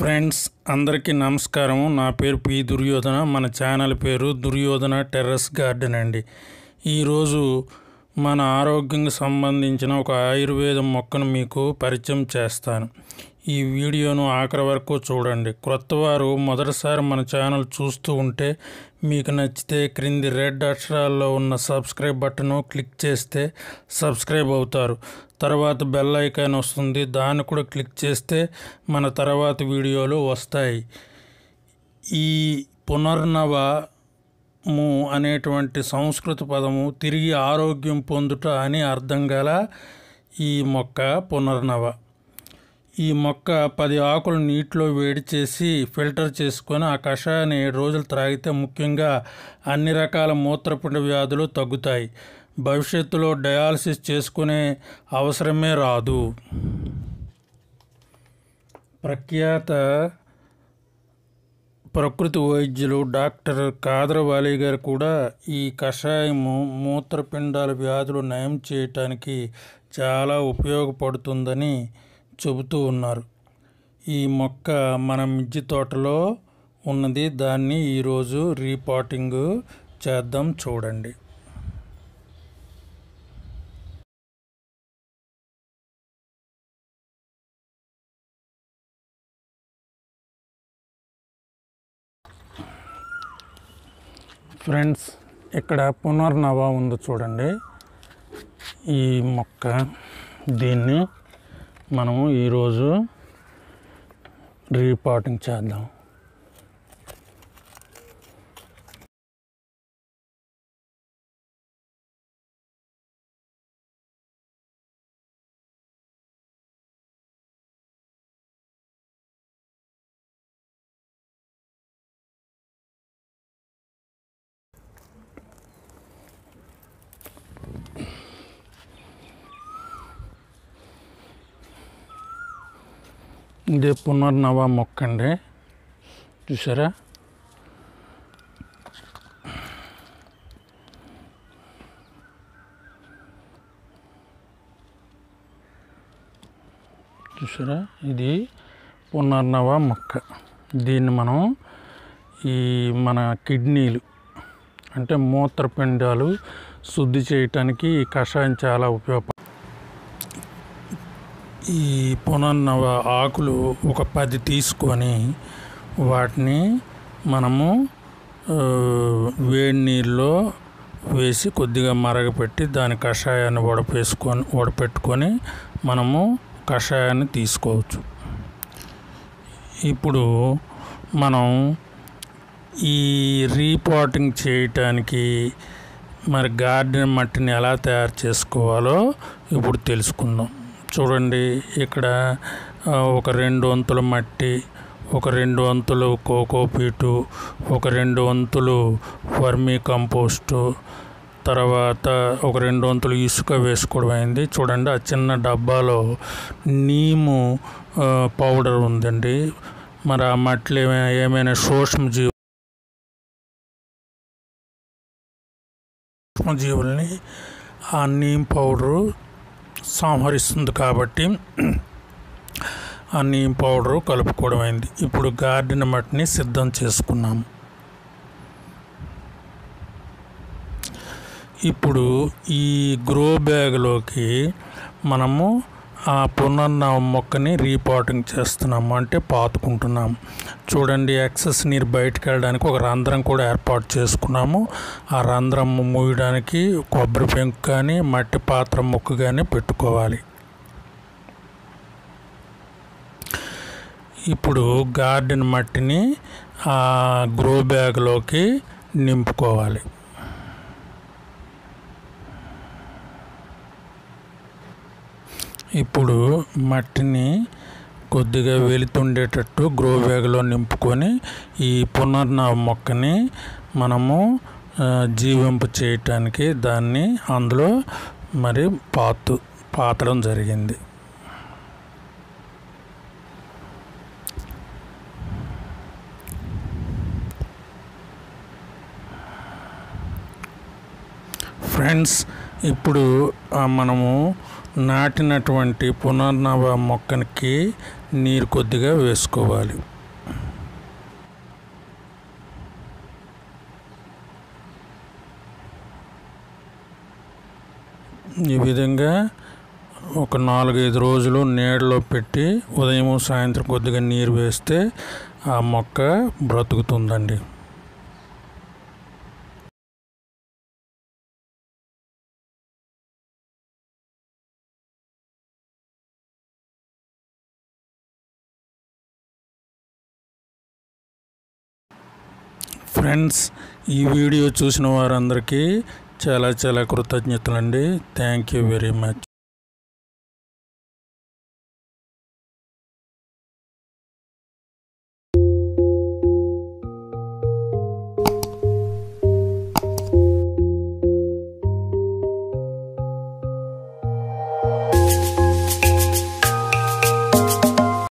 friends అందరికీ నమస్కారం నా పేరు పి దుర్యోధన మన ఛానల్ పేరు దుర్యోధన టెర్రస్ గార్డెన్ అండి ఈరోజు మన ఆరోగ్యంకి సంబంధించిన ఒక ఆయుర్వేద మొక్కను మీకు పరిచయం చేస్తాను ఈ వీడియోను ఆఖరి వరకు చూడండి క్రొత్త వారు మొదటిసారి మన ఛానల్ చూస్తూ ఉంటే మీకు నచ్చితే క్రింది రెడ్ అక్షరాల్లో ఉన్న సబ్స్క్రైబ్ బటన్ క్లిక్ చేస్తే సబ్స్క్రైబ్ అవుతారు తర్వాత బెల్ ఐకాన్ వస్తుంది దాన్ని కూడా క్లిక్ చేస్తే మన తర్వాత వీడియోలు వస్తాయి ఈ పునర్నవము అనేటువంటి సంస్కృత పదము తిరిగి ఆరోగ్యం పొందుట అని అర్థం గల ఈ మొక్క పునర్నవ ఈ మొక్క పది ఆకులు నీటిలో వేడి చేసి ఫిల్టర్ చేసుకొని ఆ కషాయాన్ని ఏడు రోజులు త్రాగితే ముఖ్యంగా అన్ని రకాల మూత్రపిండ వ్యాధులు తగ్గుతాయి భవిష్యత్తులో డయాలసిస్ చేసుకునే అవసరమే రాదు ప్రఖ్యాత ప్రకృతి వైద్యులు డాక్టర్ కాదరవాలి గారు కూడా ఈ కషాయము మూత్రపిండాల వ్యాధులు నయం చేయటానికి చాలా ఉపయోగపడుతుందని చెబుతూ ఉన్నారు ఈ మొక్క మన మిర్చి తోటలో ఉన్నది దాన్ని ఈరోజు రీపాటింగ్ చేద్దాం చూడండి ఫ్రెండ్స్ ఇక్కడ పునర్నవ ఉంది చూడండి ఈ మొక్క దీన్ని మనము ఈరోజు రీపాటింగ్ చేద్దాం ఇది పునర్నవ మొక్క అండి చూసారా చూసారా ఇది పునర్నవ మొక్క దీన్ని మనం ఈ మన కిడ్నీలు అంటే మూత్రపిండాలు శుద్ధి చేయటానికి ఈ కషాయం చాలా ఉపయోగపడుతుంది ఈ పునర్నవ ఆకులు ఒక పది తీసుకొని వాటిని మనము ఆ, వేడి నీళ్ళలో వేసి కొద్దిగా మరగపెట్టి దాని కషాయాన్ని వడపేసుకొని వడపెట్టుకొని మనము కషాయాన్ని తీసుకోవచ్చు ఇప్పుడు మనం ఈ రీపాటింగ్ చేయటానికి మరి గార్డెన్ మట్టిని ఎలా తయారు చేసుకోవాలో ఇప్పుడు తెలుసుకుందాం చూడండి ఇక్కడ ఆ, ఒక రెండు వంతుల మట్టి ఒక రెండు వంతులు కోకోపీటు ఒక రెండు వంతులు వర్మీ కంపోస్టు తర్వాత ఒక రెండు వంతులు ఇసుక వేసుకోవడం అయింది చూడండి ఆ చిన్న డబ్బాలో నీము ఆ, పౌడర్ ఉందండి మరి ఆ మట్టిలో ఏమైనా ఏమైనా సూక్ష్మజీవి సూక్ష్మజీవుల్ని ఆ నీమ్ పౌడరు సంహరిస్తుంది కాబట్టి ఆ నీమ్ పౌడరు కలుపుకోవడం అయింది ఇప్పుడు గార్డెన్ మట్టిని సిద్ధం చేసుకున్నాము ఇప్పుడు ఈ గ్రో బ్యాగ్లోకి మనము ఆ పునర్నవ మొక్కని రీపాటింగ్ చేస్తున్నాము అంటే పాతుకుంటున్నాము చూడండి ఎక్సెస్ నీరు బయటకు వెళ్ళడానికి ఒక రంధ్రం కూడా ఏర్పాటు చేసుకున్నాము ఆ రంధ్రం మూయడానికి కొబ్బరి పెంకు కానీ మట్టి పాత్ర మొక్క కానీ పెట్టుకోవాలి ఇప్పుడు గార్డెన్ మట్టిని ఆ గ్రో బ్యాగ్లోకి నింపుకోవాలి ఇప్పుడు మట్టిని కొద్దిగా వెలుతుండేటట్టు గ్రో బ్యాగ్లో నింపుకొని ఈ పునర్నవ మొక్కని మనము ఆ, జీవింప చేయటానికి దాన్ని అందులో మరి పాతు పాతడం జరిగింది ఫ్రెండ్స్ ఇప్పుడు ఆ, మనము నాటినటువంటి పునర్నవ మొక్కనికి నీరు కొద్దిగా వేసుకోవాలి ఈ విధంగా ఒక నాలుగైదు రోజులు నీడలో పెట్టి ఉదయం సాయంత్రం కొద్దిగా నీరు వేస్తే ఆ మొక్క బ్రతుకుతుందండి ఫ్రెండ్స్ ఈ వీడియో చూసిన వారందరికీ చాలా చాలా కృతజ్ఞతలండి థ్యాంక్ యూ వెరీ మచ్